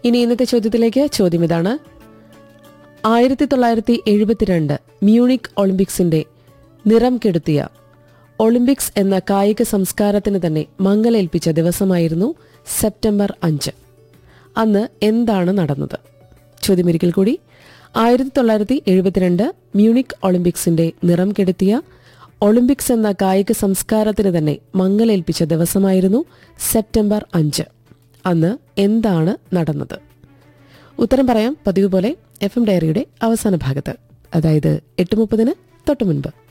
ഇനി ഇന്നത്തെ ചോദ്യത്തിലേക്ക് ചോദ്യം ഇതാണ് ആയിരത്തി തൊള്ളായിരത്തി എഴുപത്തിരണ്ട് മ്യൂണിക് ഒളിമ്പിക്സിന്റെ നിറം കെടുത്തിയ ഒളിമ്പിക്സ് എന്ന കായിക സംസ്കാരത്തിന് തന്നെ മങ്ങലേൽപ്പിച്ച ദിവസമായിരുന്നു സെപ്റ്റംബർ അഞ്ച് അന്ന് എന്താണ് നടന്നത് ചോദ്യമൊരിക്കൽ കൂടി ആയിരത്തി തൊള്ളായിരത്തി എഴുപത്തിരണ്ട് മ്യൂണിക് ഒളിമ്പിക്സിന്റെ നിറം കെടുത്തിയ ഒളിമ്പിക്സ് എന്ന കായിക സംസ്കാരത്തിന് തന്നെ മങ്ങലേൽപ്പിച്ച ദിവസമായിരുന്നു സെപ്റ്റംബർ അഞ്ച് അന്ന് എന്താണ് നടന്നത് ഉത്തരം പറയാം പതിവ് പോലെ എഫ് എം ഡയറിയുടെ അവസാന ഭാഗത്ത് അതായത് എട്ട് മുപ്പതിന് തൊട്ടു മുൻപ്